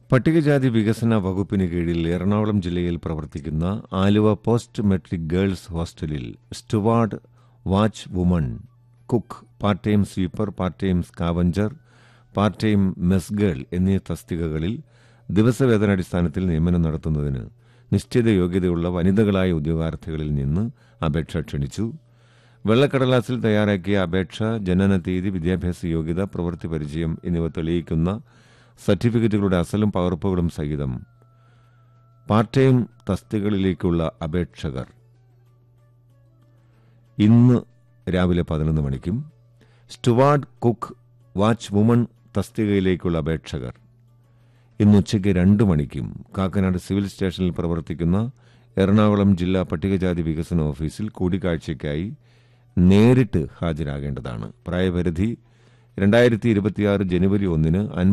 പട്ടികജാതി വികസന വകുപ്പിന് കീഴിൽ എറണാകുളം ജില്ലയിൽ പ്രവർത്തിക്കുന്ന ആലുവ പോസ്റ്റ് മെട്രിക് ഗേൾസ് ഹോസ്റ്റലിൽ steward watch woman cook part time sweeper part time scavenger part time mess girl എന്നീ തസ്തികകളിൽ ദിവസവേതനാടിസ്ഥാനത്തിൽ നിയമനം നടത്തുന്നതിന് നിശ്ചിത യോഗ്യതയുള്ള വനിതകളായ ഉദ്യോഗാർത്ഥികളിൽ നിന്ന് അപേക്ഷ ക്ഷണിച്ചു വെള്ളക്കടലാസിൽ തയ്യാറാക്കിയ അപേക്ഷ ജനന തീയതി വിദ്യാഭ്യാസ യോഗ്യത പ്രവൃത്തി പരിചയം എന്നിവ തെളിയിക്കുന്ന സർട്ടിഫിക്കറ്റുകളുടെ അസലും പകർപ്പുകളും സഹിതം പാർട്ട് ടൈം തസ്തികകളിലേക്കുള്ള അപേക്ഷകർ ഇന്ന് രാവിലെ പതിനൊന്ന് മണിക്കും സ്റ്റുവാർഡ് കുക്ക് വാച്ച് വുമൺ തസ്തികയിലേക്കുള്ള അപേക്ഷകർ ഇന്ന് ഉച്ചയ്ക്ക് രണ്ട് മണിക്കും കാക്കനാട് സിവിൽ സ്റ്റേഷനിൽ പ്രവർത്തിക്കുന്ന എറണാകുളം ജില്ലാ പട്ടികജാതി വികസന ഓഫീസിൽ കൂടിക്കാഴ്ചയ്ക്കായി നേരിട്ട് ഹാജരാകേണ്ടതാണ് പ്രായപരിധി രണ്ടായിരത്തി ഇരുപത്തിയാറ് ജനുവരി ഒന്നിന്